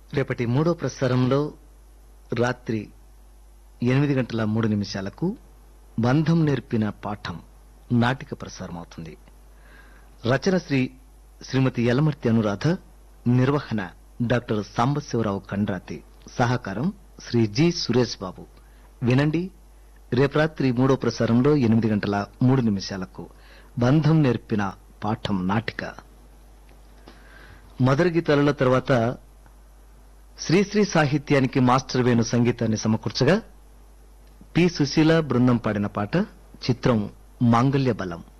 రేపటి మూడో ప్రసారంలో రాత్రి ఎనిమిది గంటల మూడు నిమిషాలకు బంధం నేర్పిన పాఠం నాటిక ప్రసారం అవుతుంది రచన శ్రీ శ్రీమతి యలమర్తి అనురాధ నిర్వహణ డాక్టర్ సాంబశివరావు కండ్రాతి సహకారం శ్రీ జి సురేష్ బాబు వినండి రేపు రాత్రి మూడో ప్రసారంలో ఎనిమిది గంటల మూడు నిమిషాలకు బంధం నేర్పిన పాఠం నాటిక మదర్ గీతాల తర్వాత శ్రీశ్రీ సాహిత్యానికి మాస్టర్ వేణు సంగీతాన్ని సమకూర్చగా పి సుశీల బృందం పాడిన పాట చిత్రం మాంగల్య బలం